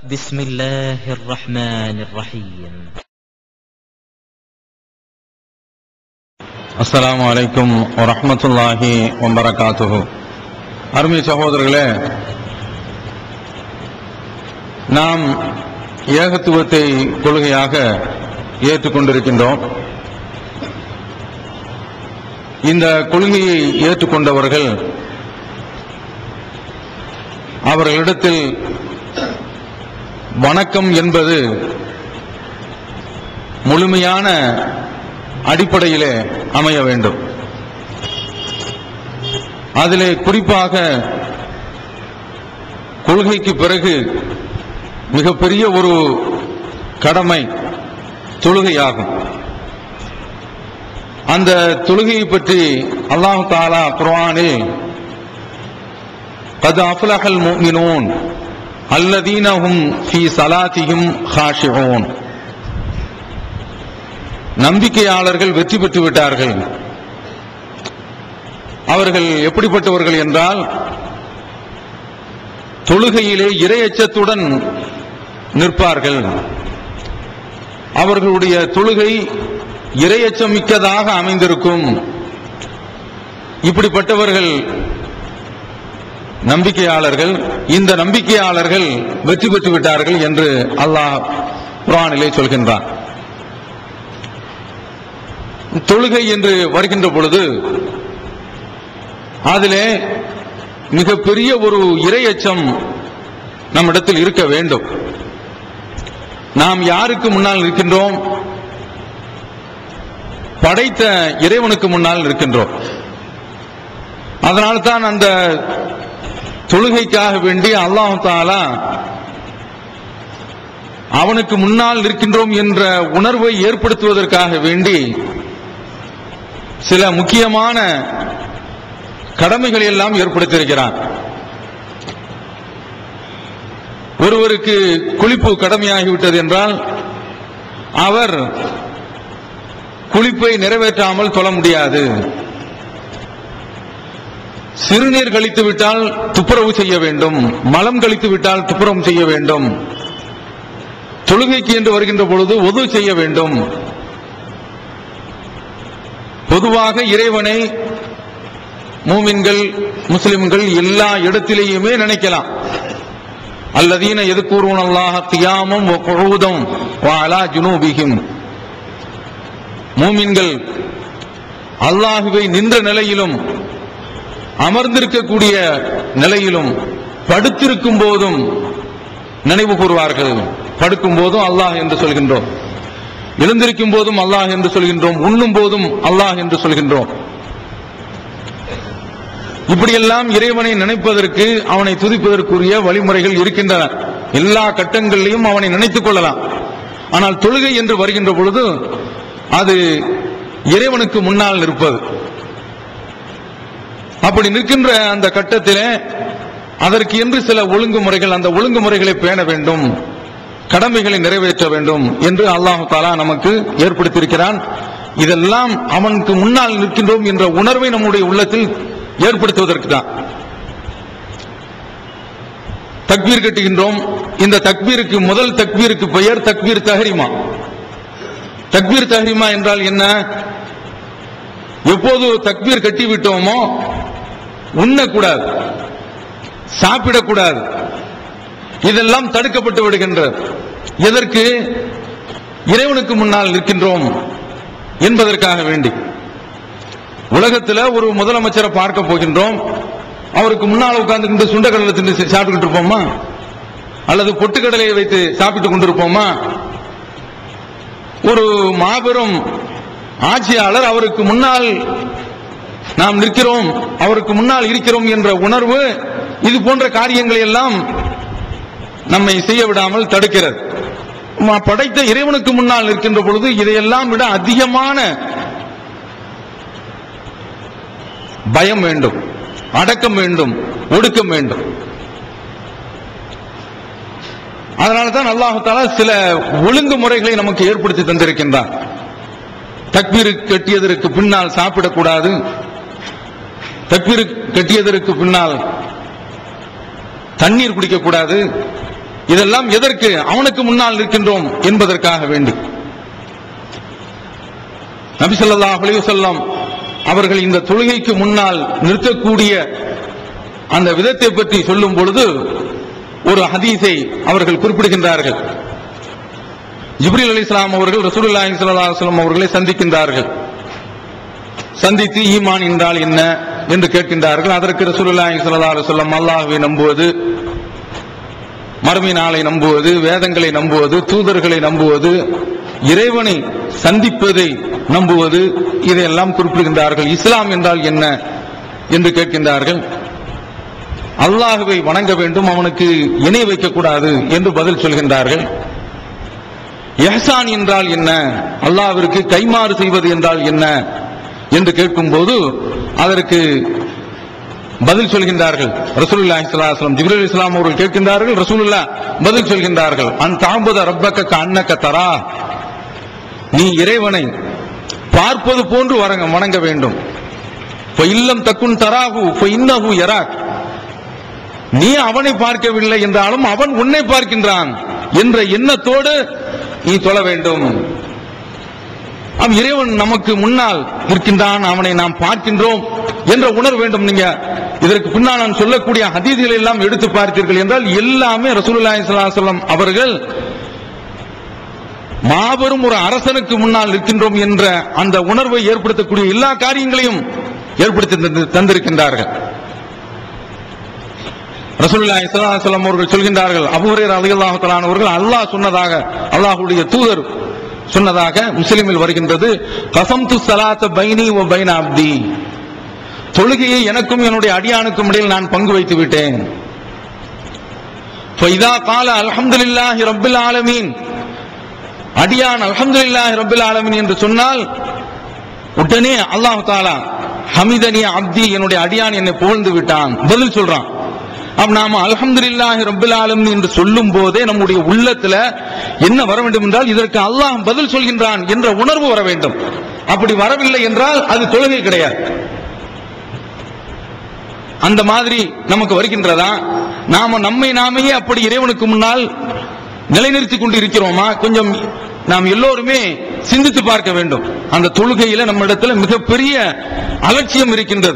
بسم الله الرحمن الرحيم அஸ்ஸலாமு அலைக்கும் வரஹ்மத்துல்லாஹி வபரகாத்துஹு அருமை சகோதரர்களே நாம் ஏகத்துவத்தை கொள்கையாக ஏற்றுக்கொண்டிருக்கின்றோம் இந்த கொள்கையை ஏற்றுக்கொண்டவர்கள் அவர்களிடத்தில் வணக்கம் என்பது முழுமையான அடிப்படையிலே அமைய வேண்டும் அதிலே குறிப்பாக கொள்கைக்கு பிறகு மிகப்பெரிய ஒரு கடமை தொழுகையாகும் அந்த தொழுகையை பற்றி அல்லாஹு தாலா குர்ஆனில் قد أفلح المؤمنون الذين هم في صلاتهم خاشعون நம்பிக்கையாளர்கள் வெற்றி பெற்று விட்டார்கள் அவர்கள் எப்படிப்பட்டவர்கள் என்றால் தொழுகையிலே இரையச்சத்துடன் நிற்பார்கள் அவர்களுடைய தொழுகை இரையச்சம் மிக்கதாக அமைந்திருக்கும் இப்படிப்பட்டவர்கள் நம்பிக்கையாளர்கள் இந்த நம்பிக்கையாளர்கள் வெற்றி பெற்று விட்டார்கள் என்று அல்லாஹ் குர்ஆனிலே சொல்கின்றான் தொழுகை என்று வருகின்ற பொழுது அதிலே மிகப்பெரிய ஒரு இரையச்சம் நம்மிடத்தில் இருக்க வேண்டும் நாம் யாருக்கு முன்னால் இருக்கின்றோம் படைத்த இறைவனுக்கு முன்னால் இருக்கின்றோம் அதனால்தான் அந்த தொழுகைக்காக வேண்டி அல்லாஹு தாலா அவனுக்கு முன்னால் இருக்கின்றோம் என்ற உணர்வை ஏற்படுத்துவதற்காக வேண்டி சில முக்கியமான கடமைகளை எல்லாம் ஏற்படுத்தியிருக்கிறான் ஒருவருக்கு குளிப்பு கடமையாகிவிட்டது என்றால் அவர் குளிப்பை நிறைவேற்றாமல் தொழ முடியாது சிறுநீர் கழித்து விட்டால் துப்புரவு செய்ய வேண்டும் மலம் கழித்து விட்டால் துப்புரவு செய்ய வேண்டும் தொழுகைக்கு என்று வருகின்ற பொழுது ஒது செய்ய வேண்டும் பொதுவாக இறைவனை மூமின்கள் முஸ்லிம்கள் எல்லா இடத்திலேயுமே நினைக்கலாம் அல்லதீன எது கூறுவன் அல்லாஹ தியாமும் குழுதம் வாலா ஜுனூபிகும் மூமின்கள் அல்லாஹுவை நின்ற நிலையிலும் அமர்ந்திருக்கக்கூடிய நிலையிலும் படுத்திருக்கும் போதும் நினைவு கூறுவார்கள் படுக்கும் போதும் அல்லாஹ் என்று சொல்கின்றோம் எழுந்திருக்கும் போதும் அல்லாஹ் என்று சொல்கின்றோம் உண்ணும் போதும் அல்லாஹ் என்று சொல்கின்றோம் இப்படியெல்லாம் இறைவனை நினைப்பதற்கு அவனை துதிப்பதற்குரிய வழிமுறைகள் இருக்கின்றன எல்லா கட்டங்களிலும் அவனை நினைத்துக் கொள்ளலாம் ஆனால் தொழுகை என்று வருகின்ற பொழுது அது இறைவனுக்கு முன்னால் நிற்பது அப்படி நிற்கின்ற அந்த கட்டத்திலே அதற்கு என்று சில ஒழுங்குமுறைகள் அந்த ஒழுங்குமுறைகளை பேண வேண்டும் கடமைகளை நிறைவேற்ற வேண்டும் என்று அல்லாஹு தாலா நமக்கு ஏற்படுத்தியிருக்கிறான் இதெல்லாம் அவனுக்கு முன்னால் நிற்கின்றோம் என்ற உணர்வை நம்முடைய உள்ளத்தில் ஏற்படுத்துவதற்கு தான் தக்பீர் கட்டுகின்றோம் இந்த தக்பீருக்கு முதல் தக்பீருக்கு பெயர் தக்பீர் தஹரிமா தக்பீர் தஹரிமா என்றால் என்ன எப்போது தக்பீர் கட்டி விட்டோமோ உண்ணக்கூடாது சாப்பிடக்கூடாது இதெல்லாம் தடுக்கப்பட்டு விடுகின்றது எதற்கு இறைவனுக்கு முன்னால் நிற்கின்றோம் என்பதற்காக வேண்டி உலகத்தில் ஒரு முதலமைச்சரை பார்க்க போகின்றோம் அவருக்கு முன்னால் உட்கார்ந்து சுண்டக்கடலை தின்னு சாப்பிட்டுக்கிட்டு இருப்போமா அல்லது பொட்டுக்கடலையை வைத்து சாப்பிட்டுக் கொண்டிருப்போமா ஒரு மாபெரும் ஆட்சியாளர் அவருக்கு முன்னால் நாம் நிற்கிறோம் அவருக்கு முன்னால் இருக்கிறோம் என்ற உணர்வு இது போன்ற காரியங்களை எல்லாம் நம்மை செய்ய விடாமல் தடுக்கிறது ம- படைத்த இறைவனுக்கு முன்னால் நிற்கின்ற பொழுது இதையெல்லாம் விட அதிகமான பயம் வேண்டும் அடக்கம் வேண்டும் ஒடுக்கம் வேண்டும் அதனால தான் அல்லாஹு தாலா சில ஒழுங்குமுறைகளை நமக்கு ஏற்படுத்தி தந்திருக்கின்றான் தக்பீர் கட்டியதற்கு பின்னால் சாப்பிடக்கூடாது தக்பீர் கட்டியதற்கு பின்னால் தண்ணீர் குடிக்கக்கூடாது இதெல்லாம் எதற்கு அவனுக்கு முன்னால் நிற்கின்றோம் என்பதற்காக வேண்டி நபி ஸல்லல்லாஹு அலைஹி வஸல்லம் அவர்கள் இந்த தொழுகைக்கு முன்னால் நிற்கக்கூடிய அந்த விதத்தை பற்றி சொல்லும் பொழுது ஒரு ஹதீஸை அவர்கள் குறிப்பிடுகின்றார்கள் ஜிப்ரீல் அலிஸ்லாம் அவர்கள் ரசூலுல்லாஹி ஸல்லல்லாஹு அலைஹி வஸல்லம் அவர்களை சந்திக்கின்றார்கள் சந்தித்து ஈமான் என்றால் என்ன என்று கேட்கின்றார்கள் அதற்கு ரசூலுல்லாஹி ஸல்லல்லாஹு அலைஹி வஸல்லம் அல்லாஹ்வை நம்புவது மறுமை நாளை நம்புவது வேதங்களை நம்புவது தூதர்களை நம்புவது இறைவனை சந்திப்பதை நம்புவது இதையெல்லாம் குறிப்பிடுகின்றார்கள் இஸ்லாம் என்றால் என்ன என்று கேட்கின்றார்கள் அல்லாஹுவை வணங்க வேண்டும் அவனுக்கு இணை வைக்கக்கூடாது என்று பதில் சொல்கின்றார்கள் எஹ்சான் என்றால் என்ன அல்லாஹ்விற்கு கைமாறு செய்வது என்றால் என்ன என்று கேட்கும்போது அதற்கு பதில் சொல்கின்றார்கள் ரசூலுல்லாஹி ஸல்லல்லாஹு அலைஹி வஸல்லம் ஜிப்ரீல் இஸ்லாம் அவர்கள் கேட்கின்றார்கள் ரசூலுல்லாஹ் பதில் சொல்கின்றார்கள் அன் தாம்புத ரப்பக்க அன்னக்க தரா நீ இறைவனை பார்ப்பது போன்று வணங்க வணங்க வேண்டும் இப்ப இல்லம் தக்குன் தராகு இப்ப இன்னஹு யராக் நீ அவனை பார்க்கவில்லை என்றாலும் அவன் உன்னை பார்க்கின்றான் என்ற எண்ணத்தோடு நீ தொழ வேண்டும் அவன் இறைவன் நமக்கு முன்னால் இருக்கின்றான் அவனை நாம் பார்க்கின்றோம் என்ற உணர்வு வேண்டும் நீங்க இதற்கு பின்னால் நான் சொல்லக்கூடிய ஹதீதுகளை எல்லாம் எடுத்து பார்த்தீர்கள் என்றால் எல்லாமே ரசூலுல்லாஹி ஸல்லல்லாஹு அலைஹி வஸல்லம் அவர்கள் மாபெரும் ஒரு அரசனுக்கு முன்னால் இருக்கின்றோம் என்ற அந்த உணர்வை ஏற்படுத்தக்கூடிய எல்லா காரியங்களையும் ஏற்படுத்தி தந்து- தந்திருக்கின்றார்கள் ரசூலுல்லாஹி ஸல்லல்லாஹு அலைஹி வஸல்லம் அவர்கள் சொல்கின்றார்கள் அபூ ஹுரைரா ரலியல்லாஹு தஆலா அவர்கள் அல்லாஹ் சொன்னதாக அல்லாஹ்வுடைய தூதர் சொன்னதாக முஸ்லிமில் வருகின்றது கசம்து ஸலாத்த பைனி வ பைன அப்தி தொழுகையை எனக்கும் என்னுடைய அடியானுக்கும் இடையில் நான் பங்கு வைத்து விட்டேன் فإذا قال الحمد لله رب العالمين அடியான் அல்ஹம்துலில்லாஹி ரப்பில் ஆலமீன் என்று சொன்னால் உடனே அல்லாஹ் தாலா ஹமிதனி அப்தி என்னுடைய அடியான் என்னை புகழ்ந்து விட்டான் பதில் சொல்றான் அப்ப நாம அல்ஹம்துலில்லாஹி ரப்பில் ஆலமீன் என்று சொல்லும் போதே நம்முடைய உள்ளத்துல என்ன வர வேண்டும் என்றால் இதற்கு அல்லாஹ் பதில் சொல்கின்றான் என்ற உணர்வு வர வேண்டும் அப்படி வரவில்லை என்றால் அது தொழுகை கிடையாது அந்த மாதிரி நமக்கு வருகின்றதா நாம நம்மை நாமையே அப்படி இறைவனுக்கு முன்னால் நிலைநிறுத்திக் கொண்டு இருக்கிறோமா கொஞ்சம் நாம் எல்லோருமே சிந்தித்து பார்க்க வேண்டும் அந்த தொழுகையில நம்ம இடத்துல மிகப்பெரிய அலட்சியம் இருக்கின்றது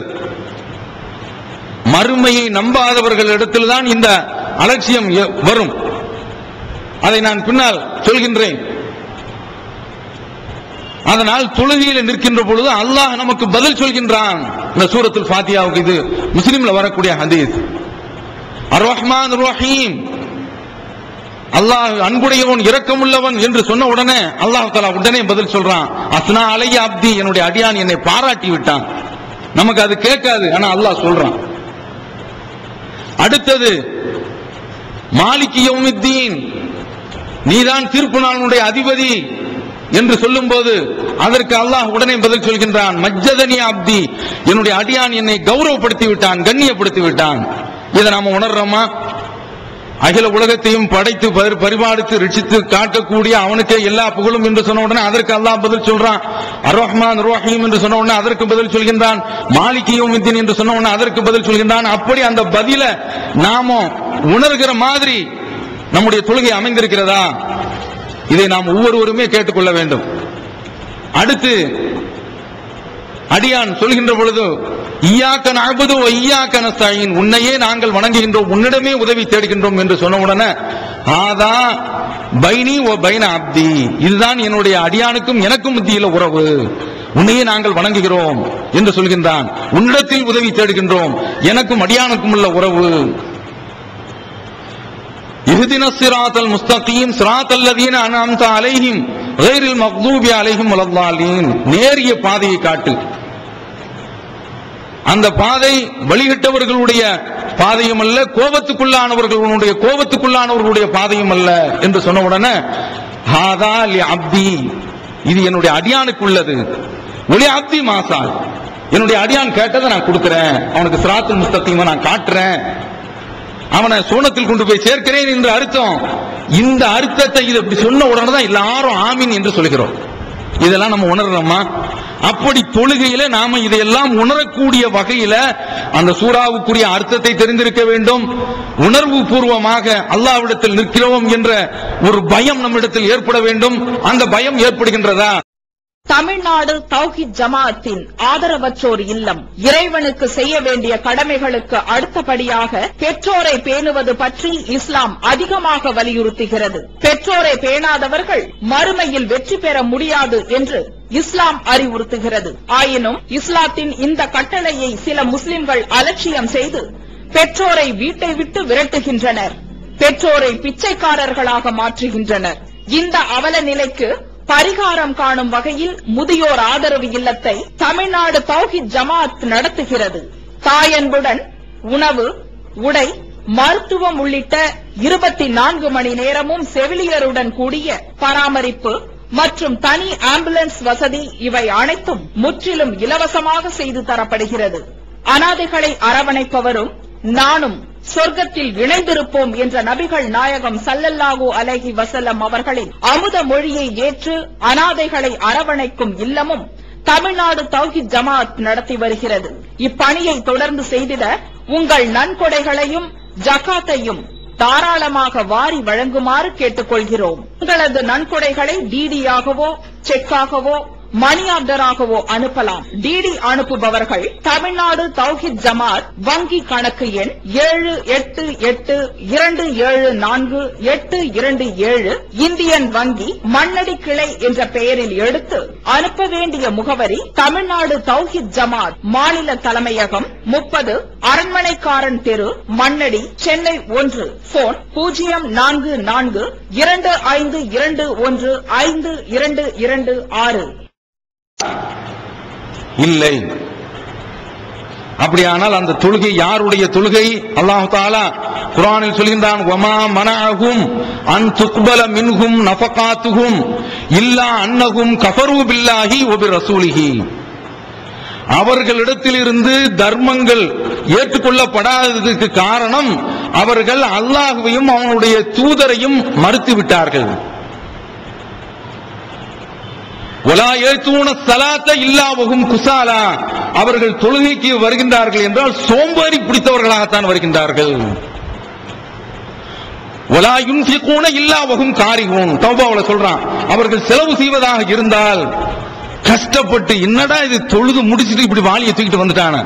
மறுமையை நம்பாதவர்கள் இடத்தில் தான் இந்த அலட்சியம் எ- வரும் அதை நான் பின்னால் சொல்கின்றேன் அதனால் தொழுகையில நிற்கின்ற பொழுது அல்லாஹ் நமக்கு பதில் சொல்கின்றான் இந்த சூரத்துல் ஃபாத்தியாவுக்கு இது முஸ்லிம்ல வரக்கூடிய ஹதீஸ் அர் ரஹ்மான் ரஹீம் அல்லாஹ் அன்புடையவன் இரக்கமுள்ளவன் என்று சொன்ன உடனே அல்லாஹ் தஆலா உடனே பதில் சொல்றான் அஸ்னா அலைய அப்தி என்னுடைய அடியான் என்னை பாராட்டி விட்டான் நமக்கு அது கேட்காது ஆனா அல்லாஹ் சொல்றான் அடுத்தது மாலிக் யௌமித்தீன் நீதான் தீர்ப்பு நாளுடைய அதிபதி என்று சொல்லும்போது அதற்கு அல்லாஹ் உடனே பதில் சொல்கின்றான் மஜ்ஜதனி அப்தி என்னுடைய அடியான் என்னை கௌரவப்படுத்தி விட்டான் கண்ணியப்படுத்தி விட்டான் இதை நாம உணர்றோமா அகில உலகத்தையும் படைத்து பரி- பரிபாலித்து ரிச்சித்து காட்டக்கூடிய அவனுக்கே எல்லா புகழும் என்று சொன்ன உடனே அதற்கு அல்லாஹ் பதில் சொல்றான் அர் ரஹ்மான் ரஹீம் என்று சொன்ன உடனே அதற்கு பதில் சொல்கின்றான் மாலிகியும் என்று சொன்ன உடனே அதற்கு பதில் சொல்கின்றான் அப்படி அந்த பதில நாம உணர்கிற மாதிரி நம்முடைய தொழுகை அமைந்திருக்கிறதா இதை நாம் ஒவ்வொருவருமே கேட்டுக்கொள்ள வேண்டும் அடுத்து அடியான் சொல்கின்ற பொழுது ஈயாக்க நஅபுது வ ஈயாக்க நஸ்தஈன் உன்னையே நாங்கள் வணங்குகின்றோம் உன்னிடமே உதவி தேடுகின்றோம் என்று சொன்ன உடனே ஆதா பைனி ஓ பைன அப்தி இதுதான் என்னுடைய அடியானுக்கும் எனக்கும் மத்தியில உறவு உன்னையே நாங்கள் வணங்குகிறோம் என்று சொல்கின்றான் உன்னிடத்தில் உதவி தேடுகின்றோம் எனக்கும் அடியானுக்கும் உள்ள உறவு இஹ்தின சிராத்தல் முஸ்தகீம் சிராத்தல் லதீன அன்அம்த அலைஹிம் கைரில் மக்தூபி அலைஹிம் வலல்லாலீன் நேரிய பாதையை காட்டு அந்த பாதை வழிகிட்டவர்களுடைய பாதையும் அல்ல கோபத்துக்குள்ளானவர்களுடைய கோபத்துக்குள்ளானவர்களுடைய பாதையும் அல்ல என்று சொன்ன உடனே ஹாதா லி அப்தி இது என்னுடைய அடியானுக்குள்ளது ஒளி அப்தி மாசால் என்னுடைய அடியான் கேட்டதை நான் கொடுக்கிறேன் அவனுக்கு சிராத்துல் முஸ்தகீமை நான் காட்டுறேன் அவனை சூனத்தில் கொண்டு போய் சேர்க்கிறேன் என்று அர்த்தம் இந்த அர்த்தத்தை இது இப்படி சொன்ன உடனே தான் எல்லாரும் ஆமீன் என்று சொல்கிறோம் இதெல்லாம் நம்ம உணர்றோமா அப்படி தொழுகையில நாம இதையெல்லாம் உணரக்கூடிய வகையில அந்த சூறாவுக்குரிய அர்த்தத்தை தெரிந்திருக்க வேண்டும் உணர்வு பூர்வமாக அல்லாவிடத்தில் நிற்கிறோம் என்ற ஒரு பயம் நம்மிடத்தில் ஏற்பட வேண்டும் அந்த பயம் ஏற்படுகின்றதா தமிழ்நாடு தௌஹித் ஜமாஅத்தின் ஆதரவற்றோர் இல்லம் இறைவனுக்கு செய்ய வேண்டிய கடமைகளுக்கு அடுத்தபடியாக பெற்றோரை பேணுவது பற்றி இஸ்லாம் அதிகமாக வலியுறுத்துகிறது பெற்றோரை பேணாதவர்கள் மறுமையில் வெற்றி பெற முடியாது என்று இஸ்லாம் அறிவுறுத்துகிறது ஆயினும் இஸ்லாத்தின் இந்த கட்டளையை சில முஸ்லிம்கள் அலட்சியம் செய்து பெற்றோரை வீட்டை விட்டு விரட்டுகின்றனர் பெற்றோரை பிச்சைக்காரர்களாக மாற்றுகின்றனர் இந்த அவல நிலைக்கு பரிகாரம் காணும் வகையில் முதியோர் ஆதரவு இல்லத்தை தமிழ்நாடு தௌஹித் ஜமாத் நடத்துகிறது தாயன்புடன் உணவு உடை மருத்துவம் உள்ளிட்ட இருபத்தி நான்கு மணி நேரமும் செவிலியருடன் கூடிய பராமரிப்பு மற்றும் தனி ஆம்புலன்ஸ் வசதி இவை அனைத்தும் முற்றிலும் இலவசமாக செய்து தரப்படுகிறது அனாதைகளை அரவணைப்பவரும் நானும் சொர்க்கத்தில் இணைந்திருப்போம் என்ற நபிகள் நாயகம் சல்லல்லாஹு அலைஹி வஸல்லம் அவர்களின் அமுத மொழியை ஏற்று அனாதைகளை அரவணைக்கும் இல்லமும் தமிழ்நாடு தௌஹித் ஜமாத் நடத்தி வருகிறது இப்பணியை தொடர்ந்து செய்திட உங்கள் நன்கொடைகளையும் ஜகாத்தையும் தாராளமாக வாரி வழங்குமாறு கேட்டுக்கொள்கிறோம் உங்களது நன்கொடைகளை டிடியாகவோ செக்காகவோ மணி ஆர்டராகவோ அனுப்பலாம் டிடி அனுப்புபவர்கள் தமிழ்நாடு தௌஹித் ஜமாத் வங்கி கணக்கு எண் ஏழு எட்டு எட்டு இரண்டு ஏழு நான்கு எட்டு இரண்டு ஏழு இந்தியன் வங்கி மண்ணடி கிளை என்ற பெயரில் எடுத்து அனுப்ப வேண்டிய முகவரி தமிழ்நாடு தௌஹித் ஜமாத் மாநில தலைமையகம் முப்பது அரண்மனைக்காரன் தெரு மண்ணடி சென்னை ஒன்று போன் பூஜ்ஜியம் நான்கு நான்கு இரண்டு ஐந்து இரண்டு ஒன்று ஐந்து இரண்டு இரண்டு ஆறு இல்லை அப்படியானால் அந்த தொழுகை யாருடைய தொழுகை அல்லாஹு தாலா குரானில் சொல்கின்றான் வமா மனஅஹும் அன் துக்பல மின்ஹும் நஃபகாத்துஹும் இல்லா அன்னஹும் கஃபரு பில்லாஹி வ ரசூலிஹி அவர்களிடத்திலிருந்து தர்மங்கள் ஏற்றுக்கொள்ளப்படாததற்கு காரணம் அவர்கள் அல்லாஹுவையும் அவனுடைய தூதரையும் மறுத்து விட்டார்கள் ஒலா ஏத்தூன சலாத்த இல்லாவகும் குசாலா அவர்கள் தொழுகைக்கு வருகின்றார்கள் என்றால் சோம்பேறி பிடித்தவர்களாகத்தான் வருகின்றார்கள் ஒலா யுன்ஃபிகூன இல்லாவகும் காரிகூன் தௌபாவுல சொல்றான் அவர்கள் செலவு செய்வதாக இருந்தால் கஷ்டப்பட்டு என்னடா இது தொழுது முடிச்சிட்டு இப்படி வாளியை தூக்கிட்டு வந்துட்டான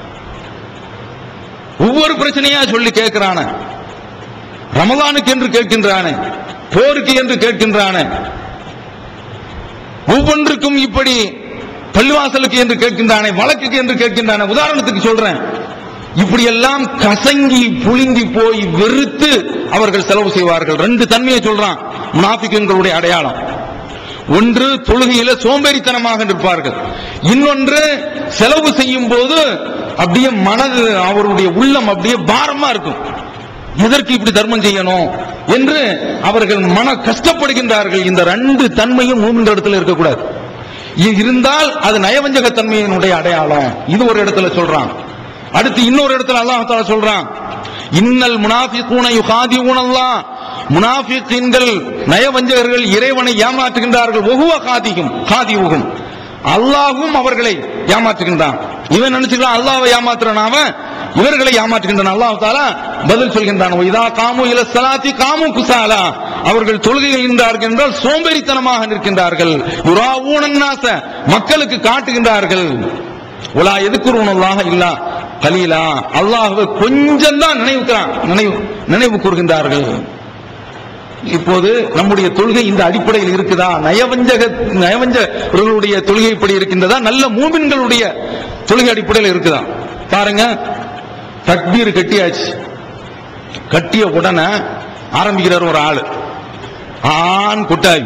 ஒவ்வொரு பிரச்சனையா சொல்லி கேட்கிறான ரமலானுக்கு என்று கேட்கின்றானே போருக்கு என்று கேட்கின்றானே ஒவ்வொன்றுக்கும் இப்படி பள்ளிவாசலுக்கு என்று கேட்கின்றானே வழக்குக்கு என்று கேட்கின்றானே உதாரணத்துக்கு சொல்றேன் இப்படி எல்லாம் கசங்கி புழுங்கி போய் வெறுத்து அவர்கள் செலவு செய்வார்கள் ரெண்டு தன்மையை சொல்றான் முனாபிக்குங்களுடைய அடையாளம் ஒன்று தொழுகையில சோம்பேறித்தனமாக நிற்பார்கள் இன்னொன்று செலவு செய்யும் போது அப்படியே மனது அவருடைய உள்ளம் அப்படியே பாரமா இருக்கும் எதற்கு இப்படி தர்மம் செய்யணும் என்று அவர்கள் மன கஷ்டப்படுகின்றார்கள் இந்த ரெண்டு தன்மையும் மூன்று இடத்துல இருக்கக்கூடாது இது இருந்தால் அது நயவஞ்சக தன்மையினுடைய அடையாளம் இது ஒரு இடத்துல சொல்றான் அடுத்து இன்னொரு இடத்துல அல்லாஹ் தஆலா சொல்றான் இன்னல் முனாஃபிகூன யுகாதிஊன அல்லாஹ் முனாஃபிகீன்கள் நயவஞ்சகர்கள் இறைவனை ஏமாற்றுகின்றார்கள் ஒகுவ காதிகும் காதிவுகும் அல்லாஹ்வும் அவர்களை ஏமாற்றுகின்றான் இவன் நினைச்சுக்கலாம் அல்லாஹ்வை ஏமாத்துறான் அவன் இவர்களை ஏமாற்றுகின்றன அல்லாஹ் தாலா பதில் சொல்கின்றான் இதா காமு இல சலாத்தி காமு குசாலா அவர்கள் தொழுகையில் நின்றார்கள் என்றால் சோம்பேறித்தனமாக நிற்கின்றார்கள் யுராவூனன்னாச மக்களுக்கு காட்டுகின்றார்கள் உலா எதுக்குருவனல்லாக இல்லா கலீலா அல்லாஹ்வை கொஞ்சம் தான் நினைவுக்கிறான் நினைவு நினைவு கூறுகின்றார்கள் இப்போது நம்முடைய தொழுகை இந்த அடிப்படையில் இருக்குதா நயவஞ்சக நயவஞ்சகர்களுடைய தொழுகை இப்படி இருக்கின்றதா நல்ல மூமின்களுடைய தொழுகை அடிப்படையில் இருக்குதா பாருங்க தக்பீர் கட்டியாச்சு கட்டிய உடனே ஆரம்பிக்கிறார் ஒரு ஆளு ஆண் கொட்டாவி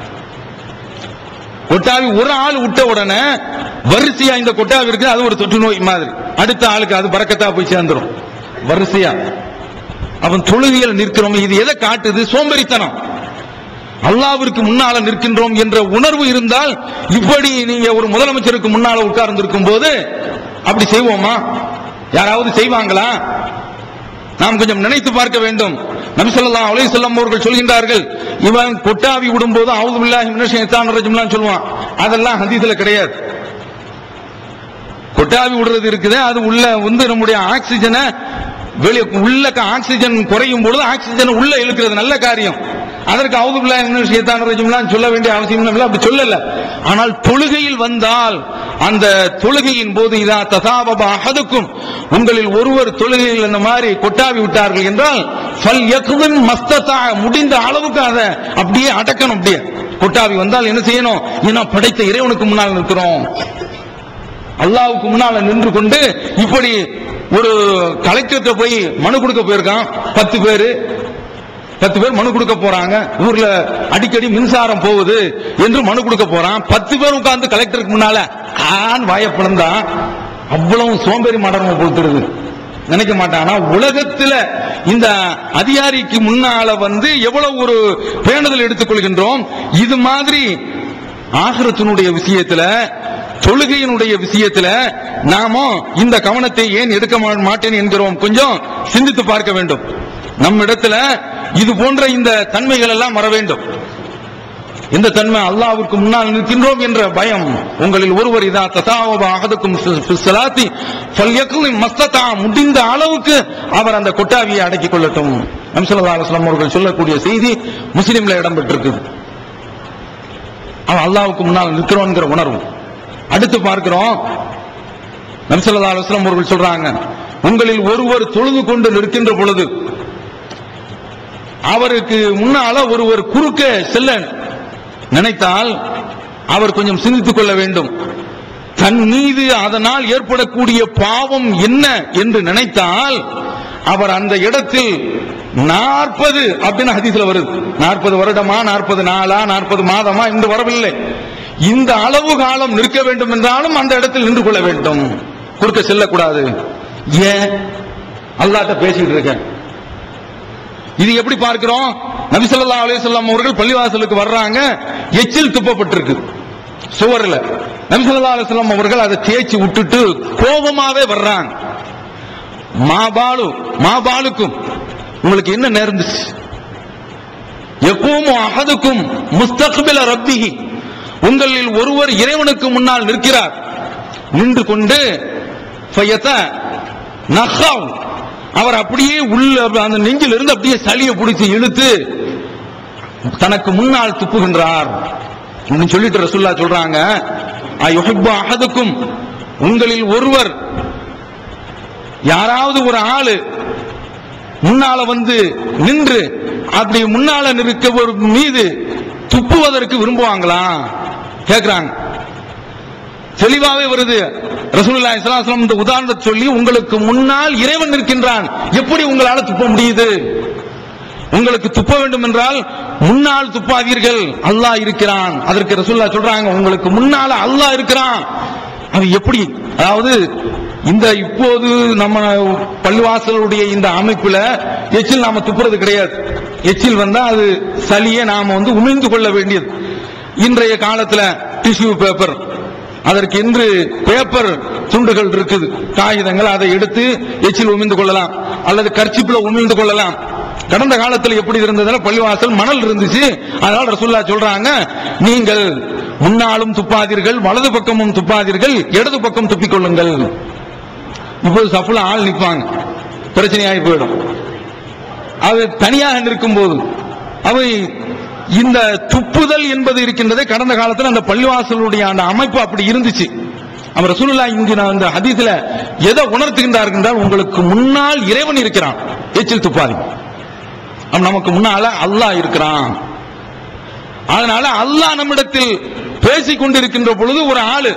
கொட்டாவி ஒரு ஆள் விட்ட உடனே வரிசையா இந்த கொட்டாவி இருக்குது அது ஒரு தொற்று நோய் மாதிரி அடுத்த ஆளுக்கு அது பறக்கத்தா போய் சேர்ந்துரும் வரிசையா அவன் தொழுகையில் நிற்கிறோம் இது எதை காட்டுது சோம்பேறித்தனம் அல்லாவிற்கு முன்னால நிற்கின்றோம் என்ற உணர்வு இருந்தால் இப்படி நீங்க ஒரு முதலமைச்சருக்கு முன்னால உட்கார்ந்து இருக்கும் போது அப்படி செய்வோமா யாராவது செய்வாங்களா நாம் கொஞ்சம் நினைத்து பார்க்க வேண்டும் நபி ஸல்லல்லாஹு அலைஹி வஸல்லம் அவர்கள் சொல்கின்றார்கள் இவன் கொட்டாவி விடும்போது அவுது பில்லாஹி மினஷ் ஷைத்தானிர் ரஜீம்லாம் சொல்லுவான் அதெல்லாம் ஹதீஸ்ல கிடையாது கொட்டாவி விடுறது இருக்குது அது உள்ள வந்து நம்முடைய ஆக்சிஜனை வெளியே உள்ள ஆக்சிஜன் குறையும் பொழுது ஆக்சிஜன் உள்ள இழுக்கிறது நல்ல காரியம் அதற்கு அவுதுபில்லா என்ன விஷயத்தான் ரஜிம்லாம் சொல்ல வேண்டிய அவசியம் இல்லை அப்படி சொல்லல ஆனால் தொழுகையில் வந்தால் அந்த தொழுகையின் போது இதா ததாபப அகதுக்கும் உங்களில் ஒருவர் தொழுகையில் இந்த மாதிரி கொட்டாவி விட்டார்கள் என்றால் ஃபல் யக்துன் மஸ்ததா முடிந்த அளவுக்கு அதை அப்படியே அடக்கணும் அப்படியே கொட்டாவி வந்தால் என்ன செய்யணும் ஏன்னா படைத்த இறைவனுக்கு முன்னால் நிற்கிறோம் அல்லாவுக்கு முன்னால நின்று கொண்டு இப்படி ஒரு கலெக்டர்கிட்ட போய் மனு கொடுக்க போயிருக்கான் பத்து பேரு பத்து பேர் மனு கொடுக்க போறாங்க ஊர்ல அடிக்கடி மின்சாரம் போகுது என்று மனு கொடுக்க போறான் பத்து பேர் உட்கார்ந்து கலெக்டருக்கு முன்னால ஆன் வாயப்பிழந்தான் அவ்வளவு சோம்பேறி மாடர்ம கொடுத்துருது நினைக்க மாட்டானா உலகத்துல இந்த அதிகாரிக்கு முன்னால வந்து எவ்வளவு ஒரு பேணுதல் எடுத்துக்கொள்கின்றோம் இது மாதிரி ஆகிரத்தினுடைய விஷயத்துல தொழுகையினுடைய விஷயத்துல நாம இந்த கவனத்தை ஏன் எடுக்க மா- மாட்டேன் என்கிறோம் கொஞ்சம் சிந்தித்து பார்க்க வேண்டும் நம்ம இடத்துல இது போன்ற இந்த தன்மைகள் எல்லாம் வர வேண்டும் இந்த தன்மை அல்லாஹ்விற்கு முன்னால் நிற்கின்றோம் என்ற பயம் உங்களில் ஒருவர் இதா தசாவப அகதுக்கும் சலாத்தி ஃபல்யக்குலின் மஸ்ததா முடிந்த அளவுக்கு அவர் அந்த கொட்டாவியை அடக்கிக் கொள்ளட்டும் நம்சல்லா அலுவலாம் அவர்கள் சொல்லக்கூடிய செய்தி முஸ்லிம்ல இடம்பெற்றிருக்குது அவன் அல்லாஹ்வுக்கு முன்னால் நிற்கிறோங்கிற உணர்வு அடுத்து பார்க்கிறோம் நம்சல்லா அலுவலாம் அவர்கள் சொல்றாங்க உங்களில் ஒருவர் தொழுது கொண்டு நிற்கின்ற பொழுது அவருக்கு முன்னால ஒருவர் குறுக்க செல்ல நினைத்தால் அவர் கொஞ்சம் சிந்தித்துக் கொள்ள வேண்டும் தன் மீது அதனால் ஏற்படக்கூடிய பாவம் என்ன என்று நினைத்தால் அவர் அந்த இடத்தில் நாற்பது அப்படின்னு ஹதீஸ்ல வருது நாற்பது வருடமா நாற்பது நாளா நாற்பது மாதமா இந்த வரவில்லை இந்த அளவு காலம் நிற்க வேண்டும் என்றாலும் அந்த இடத்தில் நின்று கொள்ள வேண்டும் குறுக்க செல்லக்கூடாது ஏன் அல்லாட்ட பேசிட்டு இருக்கேன் இது எப்படி பார்க்கிறோம் நபி ஸல்லல்லாஹு அலைஹி வஸல்லம் அவர்கள் பள்ளிவாசலுக்கு வர்றாங்க எச்சில் துப்பப்பட்டிருக்கு சுவர்ல நபி ஸல்லல்லாஹு அலைஹி வஸல்லம் அவர்கள் அதை தேய்ச்சி விட்டுட்டு கோபமாவே வர்றாங்க மாபாலு மாபாலுக்கும் உங்களுக்கு என்ன நேர்ந்துச்சு எப்பவும் அகதுக்கும் முஸ்தக்பில ரப்பிஹி உங்களில் ஒருவர் இறைவனுக்கு முன்னால் நிற்கிறார் நின்று கொண்டு ஃபயத நஹாவ் அவர் அப்படியே உள்ள அந்த நெஞ்சில் இருந்து அப்படியே சளியை பிடிச்சு இழுத்து தனக்கு முன்னால் துப்புகின்றார் இன்னும் சொல்லிட்டு ரசூல்லா சொல்றாங்க அயுஹிப்பு அஹதுக்கும் உங்களில் ஒருவர் யாராவது ஒரு ஆளு முன்னால வந்து நின்று அப்படி முன்னால நிற்கவர் மீது துப்புவதற்கு விரும்புவாங்களா கேக்குறாங்க தெளிவாவே வருது ரசூலுல்லாஹி ஸல்லல்லாஹு அலைஹி வஸல்லம் இந்த உதாரணத்தை சொல்லி உங்களுக்கு முன்னால் இறைவன் நிற்கின்றான் எப்படி உங்களால துப்ப முடியுது உங்களுக்கு துப்ப வேண்டும் என்றால் முன்னால் துப்பாதீர்கள் அல்லாஹ் இருக்கிறான் அதற்கு ரசூலுல்லாஹ் சொல்றாங்க உங்களுக்கு முன்னால அல்லாஹ் இருக்கிறான் அது எப்படி அதாவது இந்த இப்போது நம்ம பள்ளிவாசலுடைய இந்த அமைப்புல எச்சில் நாம துப்புறது கிடையாது எச்சில் வந்தா அது சளியை நாம வந்து உமிழ்ந்து கொள்ள வேண்டியது இன்றைய காலத்துல டிஷ்யூ பேப்பர் அதற்கு இன்று பேப்பர் துண்டுகள் இருக்குது காகிதங்கள் அதை எடுத்து எச்சில் உமிழ்ந்து கொள்ளலாம் அல்லது கர்ச்சிப்ல உமிழ்ந்து கொள்ளலாம் கடந்த காலத்தில் எப்படி இருந்ததுன்னா பள்ளிவாசல் மணல் இருந்துச்சு அதனால ரசூல்லா சொல்றாங்க நீங்கள் முன்னாலும் துப்பாதீர்கள் வலது பக்கமும் துப்பாதீர்கள் இடது பக்கம் துப்பிக் கொள்ளுங்கள் இப்போது சப்புல ஆள் நிற்பாங்க பிரச்சனையாகி போயிடும் அது தனியாக நிற்கும் போது அவை இந்த துப்புதல் என்பது இருக்கின்றதே கடந்த காலத்தில் அந்த பள்ளிவாசலுடைய அந்த அமைப்பு அப்படி இருந்துச்சு அவர் ரசூலுல்லா இங்கு நான் அந்த ஹதீஸ்ல எதை உணர்த்துகின்றார்கள் என்றால் உங்களுக்கு முன்னால் இறைவன் இருக்கிறான் எச்சில் துப்பாதி அவன் நமக்கு முன்னால அல்லாஹ் இருக்கிறான் அதனால அல்லாஹ் நம்மிடத்தில் பேசிக் கொண்டிருக்கின்ற பொழுது ஒரு ஆளு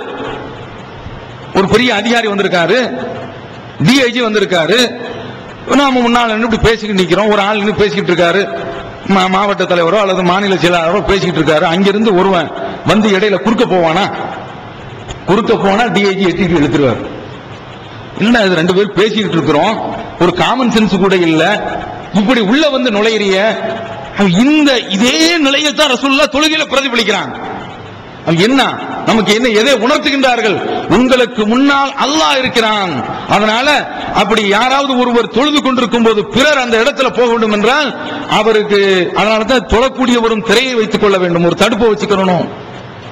ஒரு பெரிய அதிகாரி வந்திருக்காரு டிஐஜி வந்திருக்காரு நாம முன்னாள் நின்று இப்படி பேசிக்கிட்டு நிக்கிறோம் ஒரு ஆள் நின்று பேசிக்கிட்டு இருக்காரு மா- மாவட்ட தலைவரோ அல்லது மாநில செயலாளரோ பேசிக்கிட்டு இருக்காரு அங்கிருந்து ஒருவன் வந்து இடையில குறுக்க போவானா குறுக்க போனா டிஐஜி எட்டிட்டு எடுத்துருவார் என்ன இது ரெண்டு பேரும் பேசிக்கிட்டு இருக்கிறோம் ஒரு காமன் சென்ஸ் கூட இல்ல இப்படி உள்ள வந்து நுழையிறிய இந்த இதே நிலையை தான் ரசூல்லா தொழுகையில பிரதிபலிக்கிறாங்க அது என்ன நமக்கு என்ன எதை உணர்த்துகின்றார்கள் உங்களுக்கு முன்னால் அல்லாஹ் இருக்கிறான் அதனால அப்படி யாராவது ஒருவர் தொழுது கொண்டிருக்கும் போது பிறர் அந்த இடத்துல போக வேண்டும் என்றால் அவருக்கு அதனால தான் தொழக்கூடியவரும் திரையை வைத்துக் கொள்ள வேண்டும் ஒரு தடுப்பை வச்சுக்கணும்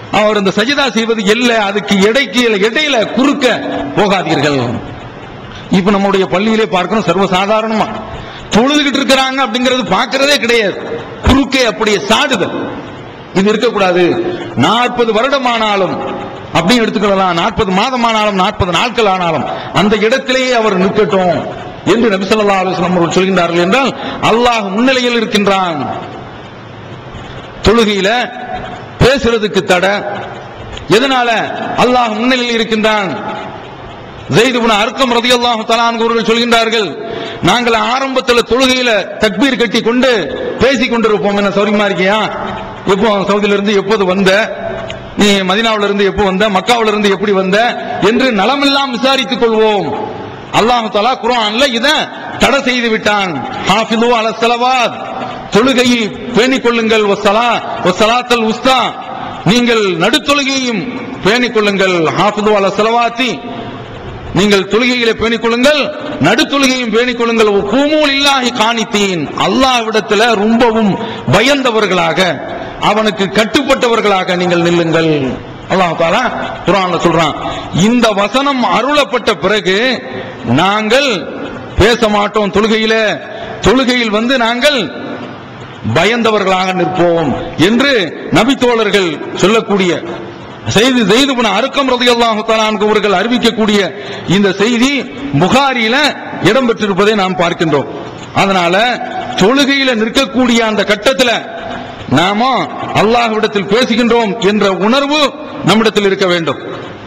அவர் இந்த சஜிதா செய்வது எல்ல அதுக்கு இடைக்கு இடையில குறுக்க போகாதீர்கள் இப்ப நம்முடைய பள்ளியிலே பார்க்கணும் சர்வசாதாரணமா தொழுதுகிட்டு இருக்கிறாங்க அப்படிங்கிறது பார்க்கிறதே கிடையாது குறுக்கே அப்படியே சாடுதல் இது இருக்கக்கூடாது நாற்பது வருடமானாலும் அப்படின்னு எடுத்துக்கொள்ளலாம் நாற்பது மாதமானாலும் நாற்பது நாட்கள் ஆனாலும் அந்த இடத்திலேயே அவர் நிற்கட்டும் என்று நபி ஸல்லல்லாஹு அலைஹி வஸல்லம் அவர்கள் சொல்கின்றார்கள் என்றால் அல்லாஹ் முன்னிலையில் இருக்கின்றான் தொழுகையில பேசுறதுக்கு தடை எதனால அல்லாஹ் முன்னிலையில் இருக்கின்றான் ஜெயித் இப்னு அர்க்கம் ரலியல்லாஹு தஆலா அன்ஹு அவர்கள் சொல்கின்றார்கள் நாங்கள் ஆரம்பத்தில் தொழுகையில தக்பீர் கட்டி கொண்டு பேசிக் கொண்டிருப்போம் என்ன சௌரியமா இருக்கியா எப்போ சவுதியில இருந்து எப்போது வந்த நீ மதினாவில இருந்து எப்போ வந்த மக்காவில இருந்து எப்படி வந்த என்று நலமெல்லாம் விசாரித்துக் கொள்வோம் அல்லாஹு தஆலா குர்ஆன்ல இத தடை செய்து விட்டான் ஹாஃபிது அல ஸலவாத் தொழுகையை பேணிக் கொள்ளுங்கள் வஸ்ஸலா வஸ்ஸலாத்தல் உஸ்தா நீங்கள் நடுத்தொழுகையையும் பேணிக் கொள்ளுங்கள் ஹாஃபிது அல ஸலவாத்தி நீங்கள் தொழுகையிலே பேணிக் கொள்ளுங்கள் நடுத்தொழுகையும் பேணிக் கொள்ளுங்கள் கூமூல் இல்லாஹி காணித்தீன் அல்லாஹ்விடத்துல ரொம்பவும் பயந்தவர்களாக அவனுக்கு கட்டுப்பட்டவர்களாக நீங்கள் நில்லுங்கள் அல்லாஹ் தாலா குர்ஆன்ல சொல்றான் இந்த வசனம் அருளப்பட்ட பிறகு நாங்கள் பேச மாட்டோம் தொழுகையில தொழுகையில் வந்து நாங்கள் பயந்தவர்களாக நிற்போம் என்று நபித்தோழர்கள் சொல்லக்கூடிய செய்தி செய்து அருக்கம் ரதியல்லாஹு தஆலா அன்ஹு அவர்கள் அறிவிக்கக்கூடிய இந்த செய்தி புகாரியில இடம்பெற்றிருப்பதை நாம் பார்க்கின்றோம் அதனால தொழுகையில நிற்கக்கூடிய அந்த கட்டத்துல நாம அல்லாஹ்விடத்தில் பேசுகின்றோம் என்ற உணர்வு நம்மிடத்தில் இருக்க வேண்டும்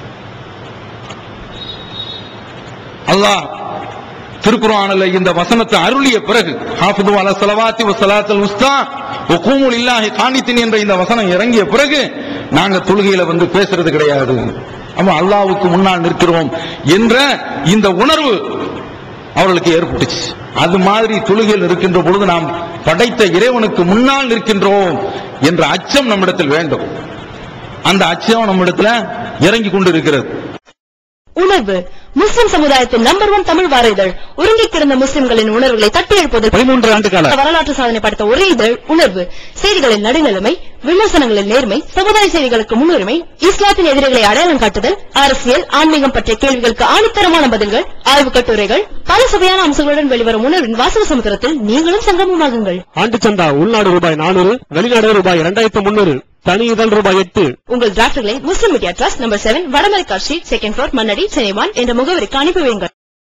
அல்லாஹ் திருக்குறானில் இந்த வசனத்தை அருளிய பிறகு ஹாஃபிது அல ஸலவாத்தி வ ஸலாத்தல் உஸ்தா வ கூமுல் இல்லாஹி காணித்தின் என்ற இந்த வசனம் இறங்கிய பிறகு நாங்க தொழுகையில வந்து பேசுறது கிடையாது அப்ப அல்லாஹ்வுக்கு முன்னால் நிற்கிறோம் என்ற இந்த உணர்வு அவர்களுக்கு ஏற்பட்டுச்சு அது மாதிரி தொழுகையில் இருக்கின்ற பொழுது நாம் படைத்த இறைவனுக்கு முன்னால் நிற்கின்றோம் என்ற அச்சம் நம்மிடத்தில் வேண்டும் அந்த அச்சம் நம்மிடத்துல இறங்கி கொண்டு இருக்கிறது உணர்வு முஸ்லிம் சமுதாயத்தின் நம்பர் ஒன் தமிழ் வார இதழ் உருங்கி கிடந்த முஸ்லிம்களின் உணர்வுகளை தட்டி எழுப்புவதில் பதிமூன்று ஆண்டு கால வரலாற்று சாதனை படைத்த ஒரே இதழ் உணர்வு செய்திகளின் நடுநிலைமை விமர்சனங்களின் நேர்மை சமுதாய செய்திகளுக்கு முன்னுரிமை இஸ்லாத்தின் எதிரிகளை அடையாளம் காட்டுதல் அரசியல் ஆன்மீகம் பற்றிய கேள்விகளுக்கு ஆணித்தரமான பதில்கள் ஆய்வு கட்டுரைகள் பல சுவையான அம்சங்களுடன் வெளிவரும் உணர்வின் வாசக சமுத்திரத்தில் நீங்களும் சங்கமமாகுங்கள் ஆண்டு சந்தா உள்நாடு ரூபாய் நானூறு வெளிநாடு ரூபாய் இரண்டாயிரத்து முன்னூறு தனி இதழ் ரூபாய் எட்டு உங்கள் டிராஃப்ட்களை Muslim media trust number seven வடமலைக்கா ஸ்ட்ரீட் செகண்ட் ஃபிளோர் மன்னடி சென்னைவான் என்ற முகவரிக்கு அனுப்பி வையுங்கள்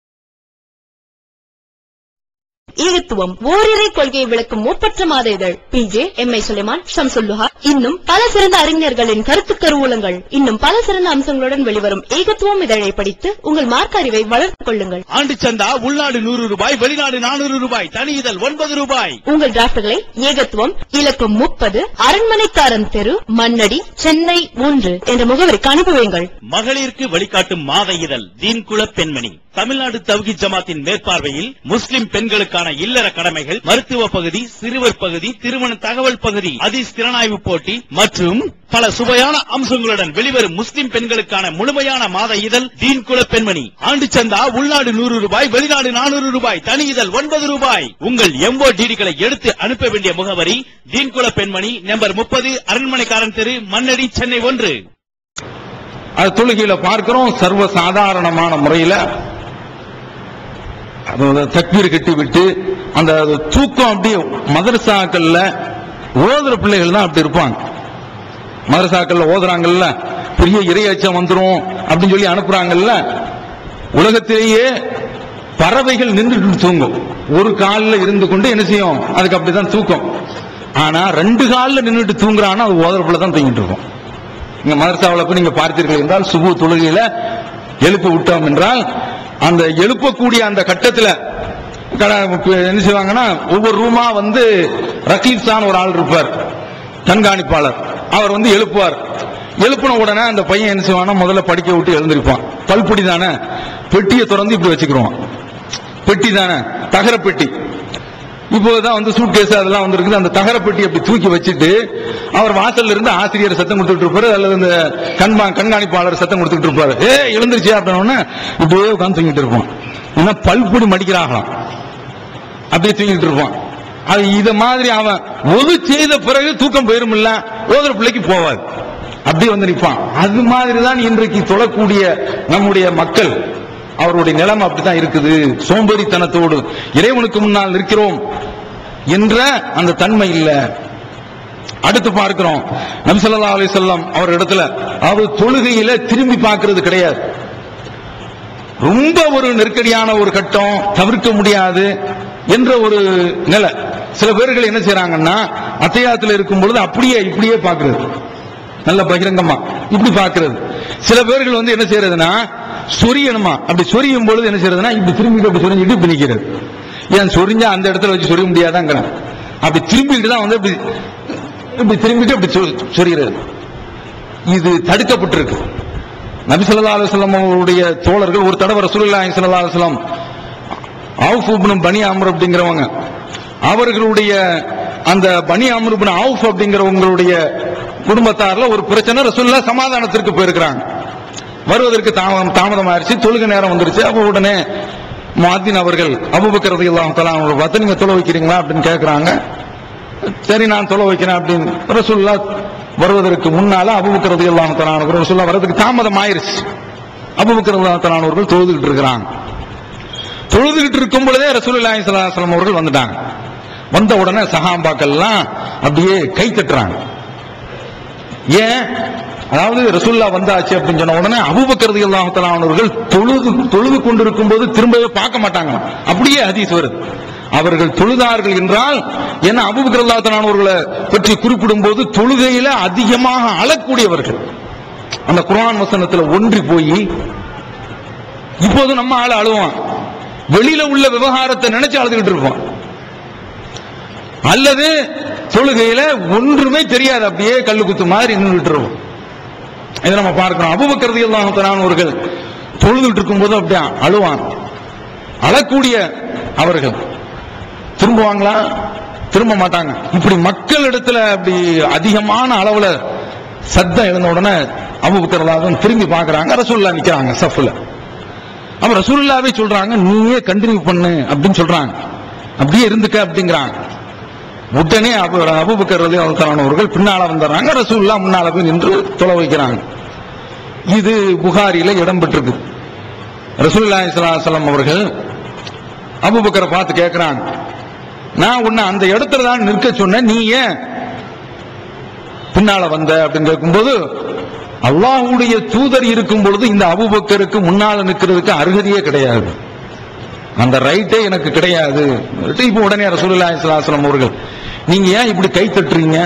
ஈகத்துவம் ஓரிரை கொள்கையை விளக்கும் ஒப்பற்ற மாத இதழ் PJ M I Sulaiman Shamsulluha இன்னும் பல சிறந்த அறிஞர்களின் கருத்து கருவூலங்கள் இன்னும் பல சிறந்த அம்சங்களுடன் வெளிவரும் ஏகத்துவம் இதழை படித்து உங்கள் மார்க்க அறிவை வளர்த்துக் கொள்ளுங்கள் ஆண்டு சந்தா உள்நாடு நூறு ரூபாய் வெளிநாடு நானூறு ரூபாய் தனி இதழ் ஒன்பது ரூபாய் உங்கள் டிராஃப்ட்களை ஏகத்துவம் இலக்கம் முப்பது அரண்மனைக்காரன் தெரு மண்ணடி சென்னை மூன்று என்ற முகவரிக்கு அனுப்பி வையுங்கள் மகளிருக்கு வழிகாட்டும் மாத இதழ் தீன்குல பெண்மணி தமிழ்நாடு தவ்கி ஜமாத்தின் மேற்பார்வையில் முஸ்லிம் பெண்களுக்கான இல்லற கடமைகள் மருத்துவ பகுதி சிறுவர் பகுதி திருமண தகவல் பகுதி அதிஸ் திறனாய்வு போட்டி மற்றும் பல சுவையான அம்சங்களுடன் வெளிவரும் முஸ்லிம் பெண்களுக்கான முழுமையான மாத இதழ் தீன்குல பெண்மணி ஆண்டு சந்தா உள்நாடு நூறு ரூபாய் வெளிநாடு நானூறு ரூபாய் தனி இதழ் ஒன்பது ரூபாய் உங்கள் எம்போ டிடிகளை எடுத்து அனுப்ப வேண்டிய முகவரி தீன்குல பெண்மணி நம்பர் முப்பது அரண்மனைக்காரன் தெரு மண்ணடி சென்னை ஒன்று அது தொழுகையில பார்க்கிறோம் சர்வ சாதாரணமான முறையில அதாவது தக்பீர் கட்டி விட்டு அந்த தூக்கம் அப்படியே மதரசாக்கள்ல ஓதுற பிள்ளைகள் தான் அப்படி இருப்பாங்க மதரசாக்கள்ல ஓதுறாங்கல்ல பெரிய இரையச்சம் வந்துரும் அப்படின்னு சொல்லி அனுப்புறாங்கல்ல உலகத்திலேயே பறவைகள் நின்றுட்டு தூங்கும் ஒரு காலில் இருந்து கொண்டு என்ன செய்யும் அதுக்கு அப்படிதான் தூக்கம் ஆனா ரெண்டு காலில் நின்றுட்டு தூங்குறான்னா அது ஓதுற பிள்ளை தான் தூங்கிட்டு இருக்கும் இங்க மதரசாவில் போய் நீங்க பார்த்தீர்கள் என்றால் சுபு தொழுகையில எழுப்பி விட்டோம் என்றால் அந்த எழுப்பக்கூடிய அந்த கட்டத்துல கட- என்ன செய்வாங்கன்னா ஒவ்வொரு ரூமா வந்து ரகீப் சான் ஒரு ஆள் இருப்பார் கண்காணிப்பாளர் அவர் வந்து எழுப்புவார் எழுப்பின உடனே அந்த பையன் என்ன செய்வானா முதல்ல படிக்க விட்டு எழுந்திருப்பான் பல்பொடி தானே பெட்டியை திறந்து இப்படி வச்சுக்கிறோம் பெட்டி தானே தகர பெட்டி இப்போதான் வந்து சூட் கேஸ் அதெல்லாம் வந்திருக்குது அந்த தகர பெட்டி அப்படி தூக்கி வச்சுட்டு அவர் வாசல்ல இருந்து ஆசிரியர் சத்தம் கொடுத்துட்டு இருப்பாரு அல்லது இந்த கண்பா கண்காணிப்பாளர் சத்தம் கொடுத்துட்டு இருப்பாரு ஏ எழுந்துருச்சு அப்படின்னு இப்படியே உட்காந்து தூங்கிட்டு இருப்பான் ஏன்னா பல்பொடி மடிக்கிறாங்களாம் அப்படியே தூங்கிட்டு இருப்பான் அது இத மாதிரி அவன் ஒது செய்த பிறகு தூக்கம் போயிரும் இல்ல ஓதுற பிள்ளைக்கு போவாது அப்படி வந்து நிற்பான் அது மாதிரி தான் இன்றைக்கு தொழக்கூடிய நம்முடைய மக்கள் அவருடைய நிலைமை அப்படித்தான் இருக்குது சோம்பேறித்தனத்தோடு இறைவனுக்கு முன்னால் நிற்கிறோம் என்ற அந்த தன்மை இல்ல அடுத்து பார்க்கிறோம் நபி ஸல்லல்லாஹு அலைஹி வஸல்லம் அவர் இடத்துல அவர் தொழுகையில திரும்பி பார்க்கிறது கிடையாது ரொம்ப ஒரு நெருக்கடியான ஒரு கட்டம் தவிர்க்க முடியாது என்ற ஒரு நிலை சில பேர்கள் என்ன செய்றாங்கன்னா அத்தையாத்துல இருக்கும் பொழுது அப்படியே இப்படியே பார்க்கிறது நல்ல பகிரங்கமா இப்படி பார்க்கிறது சில பேர்கள் வந்து என்ன செய்யறதுன்னா சொரியணுமா அப்படி சொரியும் பொழுது என்ன செய்யறதுன்னா இப்படி திரும்பிட்டு அப்படி சொரிஞ்சிட்டு இப்படி நிக்கிறது ஏன் சொரிஞ்சா அந்த இடத்துல வச்சு சொரிய முடியாதாங்கிறான் அப்படி திரும்பிட்டு தான் வந்து இப்படி இப்படி திரும்பிட்டு அப்படி சொ- சொரிகிறது இது தடுக்கப்பட்டிருக்கு நபி ஸல்லல்லாஹு அலைஹி வஸல்லம் அவருடைய தோழர்கள் ஒரு தடவை ரசூலுல்லாஹி ஸல்லல்லாஹு அலைஹி வஸல்லம் அவுஃப் இப்னு பனி அம்ர் அப்படிங்கிறவங்க அவர்களுடைய அந்த பனி அம்ர் இப்னு அவுஃப் அப்படிங்கிறவங்களுடைய குடும்பத்தார்ல ஒரு பிரச்சனை ரசூலுல்லாஹ் சமாதானத்திற்கு போயிருக்கிறாங்க வருவதற்கு தாமதம் தாமதம் ஆயிடுச்சு தொழுகை நேரம் வந்துருச்சு அப்ப உடனே முஅத்தின் அவர்கள் அபூபக்கர் ரலியல்லாஹு தஆலா அவங்களை பார்த்து நீங்க தொலை வைக்கிறீங்களா அப்படின்னு கேக்குறாங்க சரி நான் தொலை வைக்கிறேன் அப்படின்னு ரசூலுல்லாஹ் வருவதற்கு முன்னால அபூபக்கர் ரலியல்லாஹு தஆலா அவர்கள் ரசூலுல்லாஹ் வரதுக்கு தாமதம் ஆயிருச்சு அபூபக்கர் ரலியல்லாஹு தஆலா அவர்கள் தொழுதுகிட்டு இருக்கிறாங்க தொழுதுகிட்டு இருக்கும் பொழுதே ரசூலுல்லாஹி ஸல்லல்லாஹு அலைஹி வஸல்லம் அவர்கள் வந்துட்டாங்க வந்த உடனே சஹாபாக்கள்லாம் அப்படியே கை தட்டுறாங்க ஏன் அதாவது ரசூல்லா வந்தாச்சு அப்படின்னு சொன்ன உடனே அபூபக்கர் ரலியல்லாஹு தஆலா அவர்கள் தொழுது தொழுது கொண்டிருக்கும் போது திரும்பவே பார்க்க மாட்டாங்க அப்படியே ஹதீஸ் வருது அவர்கள் தொழுதார்கள் என்றால் ஏன்னா அபூபக்கர் ரலியல்லாஹு தஆலா அவர்களை பற்றி குறிப்பிடும் போது தொழுகையில அதிகமாக அழக்கூடியவர்கள் அந்த குர்ஆன் வசனத்துல ஒன்றி போய் இப்போது நம்ம ஆள அழுவான் வெளியில உள்ள விவகாரத்தை நினைச்சு அழுதுகிட்டு இருப்போம் அல்லது தொழுகையில ஒன்றுமே தெரியாது அப்படியே கல்லு குத்து மாதிரி நின்றுட்டு இருப்போம் இதை நம்ம பார்க்கிறோம் அபுபக்கரதி எல்லாம் அவர்கள் தொழுதுட்டு இருக்கும்போது அப்படியே அழுவான் அழக்கூடிய அவர்கள் திரும்புவாங்களா திரும்ப மாட்டாங்க இப்படி மக்கள் இடத்துல அப்படி அதிகமான அளவுல சத்தம் எழுந்த உடனே அபுபக்கரதாகவும் திரும்பி பார்க்கறாங்க ரசூல்லா நிக்கிறாங்க சஃப்ல அப்ப ரசூலுல்லாவே சொல்றாங்க நீயே கண்டினியூ பண்ணு அப்படின்னு சொல்றாங்க அப்படியே இருந்துக்க அப்படிங்கிறாங்க உடனே அபு அபுபக்கர் ரலியல்லாஹு அவர்கள் பின்னால வந்துடுறாங்க ரசூலுல்லாஹ் முன்னால போய் நின்று தொலை வைக்கிறாங்க இது புகாரில இடம் பெற்றிருக்கு ரசூலுல்லாஹி ஸல்லல்லாஹு அலைஹி வஸல்லம் அவர்கள் அபூபக்கரை பார்த்து கேட்கிறாங்க நான் உன்னை அந்த இடத்துல தான் நிற்க சொன்னேன் நீ ஏன் பின்னால வந்த அப்படின்னு கேட்கும்போது அல்லாஹ்வுடைய தூதர் இருக்கும் பொழுது இந்த அபூபக்கருக்கு முன்னால நிற்கிறதுக்கு அருகதையே கிடையாது அந்த ரைட்டே எனக்கு கிடையாது இப்ப உடனே ரசூலுல்லாஹி ஸல்லல்லாஹு அலைஹி வஸல்லம் அவர்கள் நீங்க ஏன் இப்படி கை தட்டுறீங்க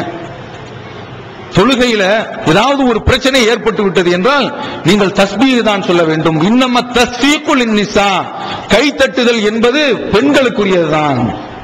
தொழுகையில ஏதாவது ஒரு பிரச்சனை ஏற்பட்டு விட்டது என்றால் நீங்கள் தஸ்பீஹ் தான் சொல்ல வேண்டும் இன்னம தஸ்பீக்குல் நிசா கை தட்டுதல் என்பது பெண்களுக்குரியதுதான்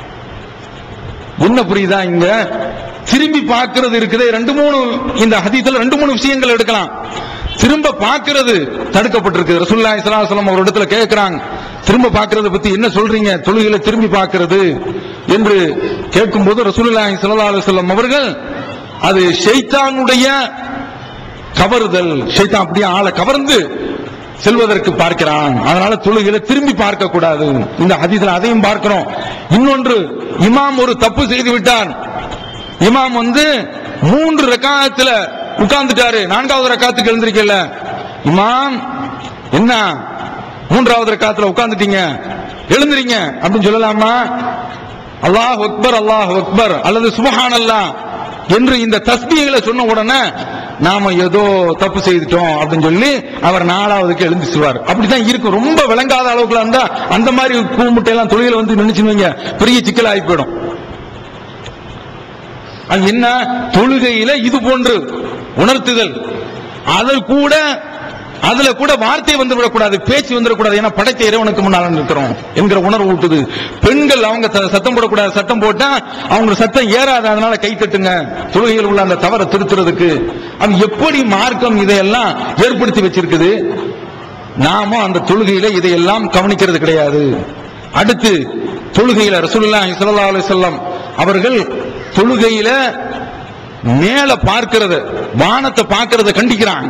என்ன புரியுதா இங்க திரும்பி பார்க்கிறது இருக்குது ரெண்டு மூணு இந்த ஹதீஸ்ல ரெண்டு மூணு விஷயங்கள் எடுக்கலாம் திரும்ப பார்க்கிறது தடுக்கப்பட்டிருக்கு ரசூலுல்லாஹி ஸல்லல்லாஹு அலைஹி வஸல்லம் ஒரு இடத்துல கேட்கறாங்க திரும்ப பார்க்கறத பத்தி என்ன சொல்றீங்க தொழுகையில திரும்பி பார்க்கிறது என்று கேட்கும்போது ரசூலுல்லாஹி ஸல்லல்லாஹு அலைஹி வஸல்லம் அவர்கள் அது ஷைத்தானுடைய கவருதல் ஷைத்தான் அப்படியே ஆளை கவர்ந்து செல்வதற்கு பார்க்கிறான் அதனால தொழுகையில திரும்பி பார்க்க கூடாது இந்த ஹதீஸ்ல அதையும் பார்க்கிறோம் இன்னொன்று இமாம் ஒரு தப்பு செய்து விட்டார் இமாம் வந்து மூன்று ரக்காத்துல உட்கார்ந்துட்டாரு நான்காவது ரக்காத்துக்கு எழுந்திருக்கல இமாம் என்ன மூன்றாவது ரக்காத்துல உட்கார்ந்துட்டீங்க எழுந்திரீங்க அப்படின்னு சொல்லலாமா அல்லாஹ் அக்பர் அல்லாஹ் அக்பர் அல்லது சுபஹான் அல்லாஹ் என்று இந்த தஸ்பீகளை சொன்ன உடனே நாம ஏதோ தப்பு செய்துட்டோம் அப்படின்னு சொல்லி அவர் நாலாவதுக்கு எழுந்துச்சுவார் அப்படிதான் இருக்கும் ரொம்ப விளங்காத அளவுக்குல இருந்தா அந்த மாதிரி கூமுட்டை எல்லாம் தொழில வந்து நினைச்சுன்னு வைங்க பெரிய சிக்கல் ஆகி போயிடும் அது என்ன தொழுகையில இது போன்று உணர்த்துதல் அதில் கூட அதுல கூட வார்த்தை வந்து விடக்கூடாது பேச்சு வந்துடக்கூடாது ஏன்னா படைத்த இறைவனுக்கு முன்னால நிற்கிறோம் என்கிற உணர்வு ஊட்டுது பெண்கள் அவங்க ச- சத்தம் போடக்கூடாது சத்தம் போட்டா அவங்க சத்தம் ஏறாது அதனால கை தட்டுங்க தொழுகையில் உள்ள அந்த தவறை திருத்துறதுக்கு அது எப்படி மார்க்கம் இதையெல்லாம் ஏற்படுத்தி வச்சிருக்குது நாம அந்த தொழுகையில இதையெல்லாம் கவனிக்கிறது கிடையாது அடுத்து தொழுகையில ரசூலுல்லாஹி ஸல்லல்லாஹு அலைஹி வஸல்லம் அவர்கள் தொழுகையில மேல பார்க்கிறத வானத்தை பார்க்கிறத கண்டிக்கிறாங்க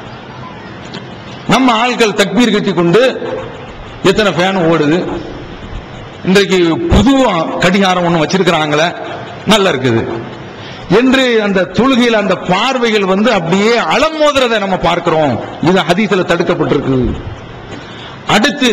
நம்ம ஆட்கள் தக்பீர் கட்டி கொண்டு எத்தனை ஃபேன் ஓடுது இன்றைக்கு புது கடிகாரம் ஒண்ணு வச்சிருக்கிறாங்களே நல்லா இருக்குது என்று அந்த தொழுகையில் அந்த பார்வைகள் வந்து அப்படியே அலமோதுறதை நம்ம பார்க்கிறோம் இது ஹதீஸ்ல தடுக்கப்பட்டிருக்கு அடுத்து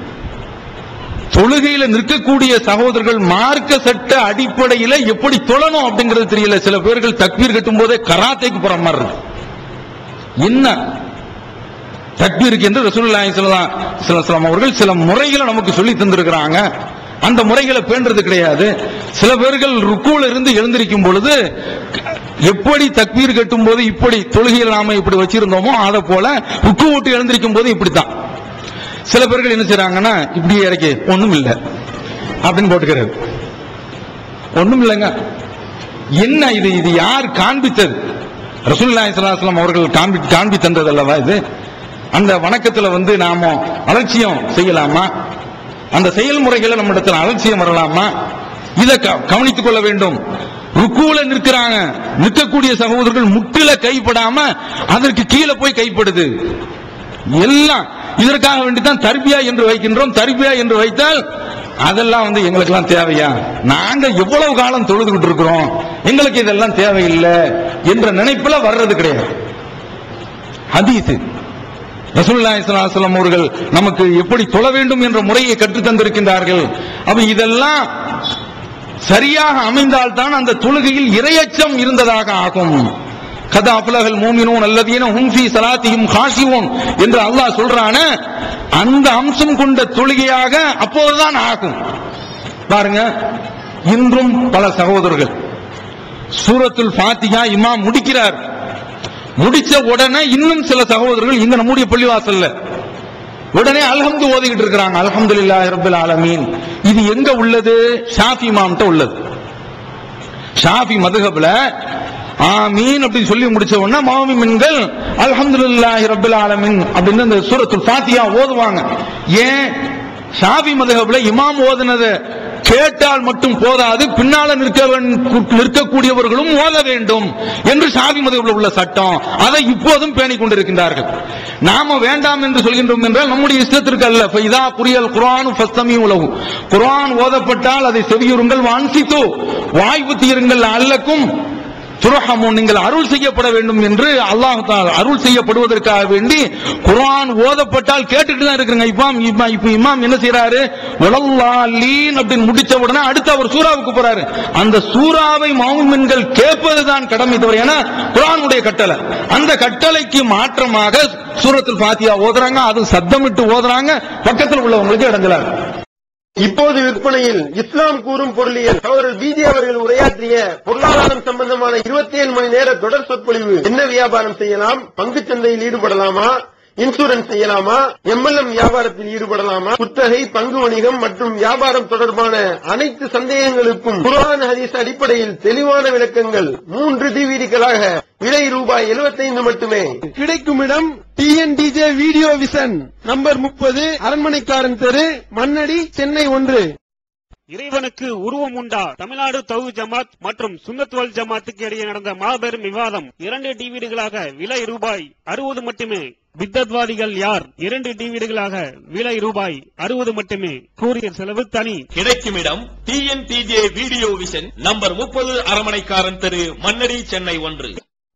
தொழுகையில நிற்கக்கூடிய சகோதரர்கள் மார்க்க சட்ட அடிப்படையில எப்படி தொழணும் அப்படிங்கிறது தெரியல சில பேர்கள் தக்பீர் கட்டும் போதே கராத்தைக்கு போற மாதிரி இருக்கு என்ன தக்பீருக்கு என்று ரசூலுல்லாஹி ஸல்லல்லாஹு அலைஹி வஸல்லம் அவர்கள் சில முறைகளை நமக்கு சொல்லி தந்திருக்கிறாங்க அந்த முறைகளை பேண்டது கிடையாது சில பேர்கள் ருக்குல இருந்து எழுந்திருக்கும் பொழுது எப்படி தக்பீர் கட்டும் போது இப்படி தொழுகையில் நாம இப்படி வச்சிருந்தோமோ அதை போல ருக்கு விட்டு எழுந்திருக்கும் போது இப்படித்தான் சில பேர்கள் என்ன செய்றாங்கன்னா இப்படியே இறக்கி ஒண்ணும் இல்ல அப்படின்னு போட்டுக்கிறது ஒண்ணும் இல்லைங்க என்ன இது இது யார் காண்பித்தது ரசூலுல்லாஹி ஸல்லல்லாஹு அலைஹி வஸல்லம் அவர்கள் காண்பி காண்பி தந்தது அல்லவா இது அந்த வணக்கத்துல வந்து நாம அலட்சியம் செய்யலாமா அந்த செயல்முறைகளை நம்மிடத்தில் அலட்சியம் வரலாமா இதை க- கவனித்துக் கொள்ள வேண்டும் ருக்குல நிற்கிறாங்க நிற்கக்கூடிய சகோதரர்கள் முட்டில கைப்படாம அதற்கு கீழே போய் கைப்படுது எல்லாம் இதற்காக வேண்டிதான் தர்பியா என்று வைக்கின்றோம் தர்பியா என்று வைத்தால் அதெல்லாம் வந்து எங்களுக்கு எல்லாம் தேவையா நாங்க எவ்வளவு காலம் தொழுதுகிட்டு இருக்கிறோம் எங்களுக்கு இதெல்லாம் தேவையில்லை என்ற நினைப்புல வர்றது கிடையாது ஹதீஸ் ரசூலுல்லாஹி ஸல்லல்லாஹு அலைஹி வஸல்லம் அவர்கள் நமக்கு எப்படி தொழ வேண்டும் என்ற முறையை கற்றுத் தந்திருக்கின்றார்கள் அப்ப இதெல்லாம் சரியாக அமைந்தால்தான் அந்த தொழுகையில் இரையச்சம் இருந்ததாக ஆகும் கதா அப்லகல் மூமினூன் அல்லதீன ஹும் ஃபீ ஸலாத்திஹிம் காஷியூன் என்று அல்லாஹ் சொல்றானே அந்த அம்சம் கொண்ட தொழுகையாக அப்போதுதான் ஆகும் பாருங்க இன்றும் பல சகோதரர்கள் சூரத்துல் ஃபாத்திஹா இமாம் முடிக்கிறார் முடிச்ச உடனே இன்னும் சில சகோதரர்கள் இங்க நம்முடைய பள்ளிவாசல்ல உடனே அல்ஹம்து ஓதிக்கிட்டு இருக்கிறாங்க அல்ஹம்துலில்லாஹி ரப்பில் ஆலமீன் இது எங்க உள்ளது ஷாஃபி இமாம்கிட்ட உள்ளது ஷாஃபி மதுஹப்ல ஆமீன் அப்படின்னு சொல்லி முடிச்ச உடனே மாமின்கள் அல்ஹம்துலில்லாஹி ரப்பில் ஆலமீன் அப்படின்னு அந்த சூரத்துல் ஃபாத்திஹா ஓதுவாங்க ஏன் ஷாஃபி மதுஹப்ல இமாம் ஓதுனதை கேட்டால் மட்டும் போதாது பின்னால நிற்க வேண்- நிற்கக்கூடியவர்களும் ஓத வேண்டும் என்று ஷாஃபி மதுஹப்ல உள்ள சட்டம் அதை இப்போதும் பேணிக் கொண்டிருக்கின்றார்கள் நாம வேண்டாம் என்று சொல்கின்றோம் என்றால் நம்முடைய இஷ்டத்திற்கு அல்ல இதா புரியல் குர்ஆன் ஃபஸ்தமி உலகு குர்ஆன் ஓதப்பட்டால் அதை செவியுறுங்கள் வான்சித்தோ வாய்ப்பு தீருங்கள் அல்லக்கும் துரஹமுன் நீங்கள் அருள் செய்யப்பட வேண்டும் என்று அல்லாஹ் தஆலா அருள் செய்யப்படுவதற்காக வேண்டி குர்ஆன் ஓதப்பட்டால் கேட்டுட்டு தான் இருக்கிறங்க இமாம் இமாம் இப்ப இமாம் என்ன செய்யறாரு வலல்லாலீன் அப்படின்னு முடிச்ச உடனே அடுத்து அவர் சூறாவுக்கு போறாரு அந்த சூறாவை மௌமின்கள் கேட்பதுதான் கடமை தவிர ஏன்னா குர்ஆனுடைய கட்டளை அந்த கட்டளைக்கு மாற்றமாக சூரத்துல் ஃபாத்தியா ஓதுறாங்க அது சத்தமிட்டு ஓதுறாங்க பக்கத்தில் உள்ளவங்களுக்கு இடங்களாங்க இப்போது விற்பனையில் இஸ்லாம் கூறும் பொருளியல் சகோதரர் பிஜே அவர்கள் உரையாற்றிய பொருளாதாரம் சம்பந்தமான இருபத்தி ஏழு மணி நேர தொடர் சொற்பொழிவு என்ன வியாபாரம் செய்யலாம் பங்குச் சந்தையில் ஈடுபடலாமா இன்சூரன்ஸ் செய்யலாமா எம்எல்எம் வியாபாரத்தில் ஈடுபடலாமா குத்தகை பங்கு வணிகம் மற்றும் வியாபாரம் தொடர்பான அனைத்து சந்தேகங்களுக்கும் குர்ஆன் ஹதீஸ் அடிப்படையில் தெளிவான விளக்கங்கள் மூன்று டிவிடிகளாக விலை ரூபாய் 75 மட்டுமே கிடைக்கும் இடம் டிஎன்டிஜே வீடியோ விசன் நம்பர் முப்பது அரண்மனைக்காரன் தெரு மண்ணடி சென்னை ஒன்று இறைவனுக்கு உருவம் உண்டா தமிழ்நாடு தௌஹி ஜமாத் மற்றும் சுன்னத் வல் ஜமாத்துக்கு இடையே நடந்த மாபெரும் விவாதம் இரண்டு டிவிடிகளாக விலை ரூபாய் அறுபது மட்டுமே பித்தத்வாதிகள் யார் இரண்டு டிவிடிகளாக விலை ரூபாய் அறுபது மட்டுமே கூறிய செலவு தனி கிடைக்கும் இடம் டிஎன்டிஜே வீடியோ விஷன் நம்பர் முப்பது அரமனைக்காரன் தெரு மன்னடி சென்னை ஒன்று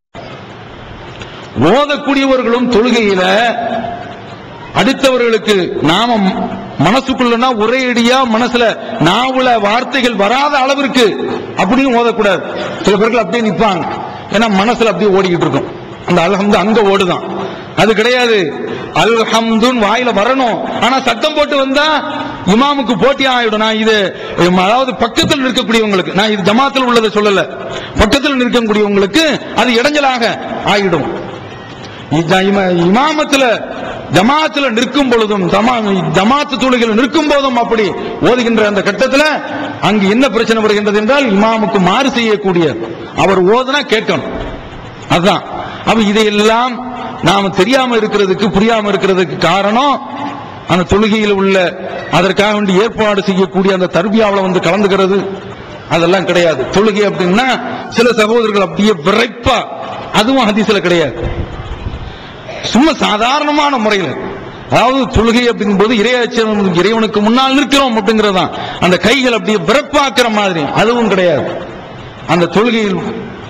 ஓதக்கூடியவர்களும் தொழுகையில அடுத்தவர்களுக்கு நாம மனசுக்குள்ளனா ஒரே அடியா மனசுல நாவுல வார்த்தைகள் வராத அளவிற்கு அப்படியும் ஓதக்கூடாது சில பேர்கள் அப்படியே நிப்பாங்க ஏன்னா மனசுல அப்படியே ஓடிக்கிட்டு இருக்கும் அந்த அல்ஹம்து அங்க ஓடுதான் அது கிடையாது அல்ஹம்துன்னு வாயில வரணும் ஆனா சத்தம் போட்டு வந்தா இமாமுக்கு போட்டி ஆயிடும் நான் இது உம், அதாவது பக்கத்தில் நிற்கக்கூடியவங்களுக்கு நான் இது ஜமாத்தில் உள்ளதை சொல்லல பக்கத்தில் நிற்கக்கூடியவங்களுக்கு அது இடைஞ்சலாக ஆயிடும் இத- இம- இமாமத்துல ஜமாத்துல நிற்கும் பொழுதும் ஜமா- ஜமாத்து தொழுகையில் நிற்கும் போதும் அப்படி ஓதுகின்ற அந்த கட்டத்துல அங்கு என்ன பிரச்சனை வருகின்றது என்றால் இமாமுக்கு மாறு செய்யக்கூடிய அவர் ஓதுனா கேட்கணும் அதுதான் அப்ப இதையெல்லாம் நாம தெரியாம இருக்கிறதுக்கு புரியாம இருக்கிறதுக்கு காரணம் அந்த தொழுகையில் உள்ள அதற்காக வேண்டி ஏற்பாடு செய்யக்கூடிய அந்த தர்பியாவில் வந்து கலந்துக்கிறது அதெல்லாம் கிடையாது தொழுகை அப்படின்னா சில சகோதரர்கள் அப்படியே விரைப்பா அதுவும் ஹதீஸ்ல கிடையாது சும்மா சாதாரணமான முறையில் அதாவது தொழுகை அப்படிங்கும்போது இறையாச்சம் இறைவனுக்கு முன்னால் நிற்கிறோம் அப்படிங்கறதுதான் அந்த கைகள் அப்படியே பிறப்பாக்குற மாதிரி அதுவும் கிடையாது அந்த தொழுகையில்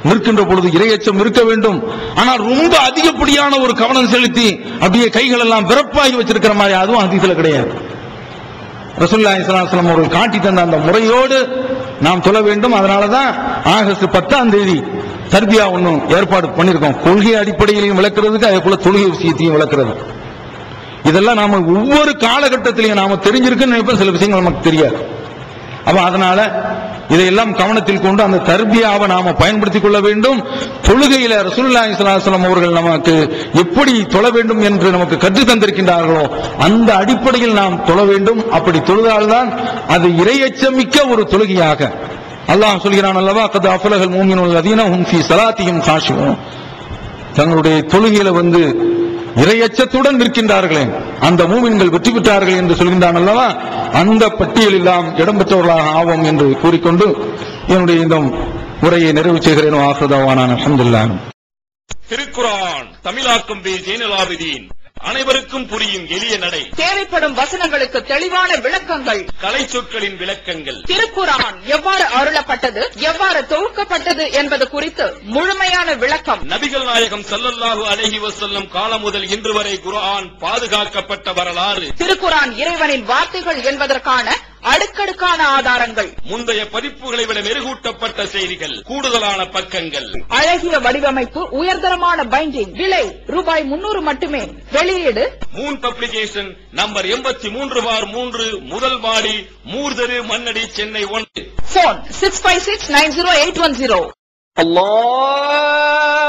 நிற்கின்ற பொழுது இரையச்சம் இருக்க வேண்டும் ஆனால் ரொம்ப அதிகப்படியான ஒரு கவனம் செலுத்தி அப்படியே கைகள் எல்லாம் விறப்பாகி வச்சிருக்கிற மாதிரி அதுவும் ஹதீஸ்ல கிடையாது ரசூல்லா இஸ்லாம் அவர்கள் காட்டி தந்த அந்த முறையோடு நாம் தொழ வேண்டும் அதனாலதான் ஆகஸ்ட் பத்தாம் தேதி தர்பியா ஒன்றும் ஏற்பாடு பண்ணியிருக்கோம் கொள்கை அடிப்படையிலையும் விளக்குறதுக்கு அதே போல தொழுகை விஷயத்தையும் விளக்குறது இதெல்லாம் நாம ஒவ்வொரு காலகட்டத்திலையும் நாம தெரிஞ்சிருக்குன்னு நினைப்போம் சில விஷயங்கள் நமக்கு தெரியாது அப்ப அதனால இதையெல்லாம் கவனத்தில் கொண்டு அந்த தர்பியாவை நாம பயன்படுத்திக் கொள்ள வேண்டும் தொழுகையில ரசூலுல்லாஹி ஸல்லல்லாஹு அலைஹி வஸல்லம் அவர்கள் நமக்கு எப்படி தொழ வேண்டும் என்று நமக்கு கற்றுத் தந்திருக்கின்றார்களோ அந்த அடிப்படையில் நாம் தொழ வேண்டும் அப்படி தொழுதால்தான் அது இரையச்சமிக்க ஒரு தொழுகையாக அல்லாஹ் சொல்கிறான் அல்லவா கது அஃபலகல் மூமினுல் லதீன ஹும் ஃபீ ஸலாத்திஹிம் காஷிஊன் தங்களுடைய தொழுகையில வந்து இரையச்சத்துடன் நிற்கின்றார்களே அந்த மூமின்கள் வெற்றி பெற்றார்கள் என்று சொல்கின்றான் அல்லவா அந்த பட்டியலில் நாம் இடம்பெற்றவர்களாக ஆவோம் என்று கூறிக்கொண்டு என்னுடைய இந்த உரையை நிறைவு செய்கிறேன் ஆஹ்ரதாவான அஹமதுல்லான் திருக்குரான் தமிழாக்கம் பி ஜெயினலாபிதீன் அனைவருக்கும் புரியும் எளிய நடை தேவைப்படும் வசனங்களுக்கு தெளிவான விளக்கங்கள் கலை சொற்களின் விளக்கங்கள் திருக்குரான் எவ்வாறு அருளப்பட்டது எவ்வாறு தொகுக்கப்பட்டது என்பது குறித்து முழுமையான விளக்கம் நபிகள் நாயகம் ஸல்லல்லாஹு அலைஹி வஸல்லம் காலம் முதல் இன்று வரை குர்ஆன் பாதுகாக்கப்பட்ட வரலாறு திருக்குரான் இறைவனின் வார்த்தைகள் என்பதற்கான அடுக்கடுக்கான ஆதாரங்கள் முந்தைய பதிப்புகளை விட மெருகூட்டப்பட்ட செய்திகள் கூடுதலான பக்கங்கள் அழகிய வடிவமைப்பு உயர்தரமான பைண்டிங் விலை ரூபாய் முன்னூறு மட்டுமே வெளியீடு மூன் பப்ளிகேஷன் நம்பர் எண்பத்தி மூன்று பார் மூன்று முதல் மாடி மூர்தரு மண்ணடி சென்னை ஒன்று phone six five six nine zero eight one zero الله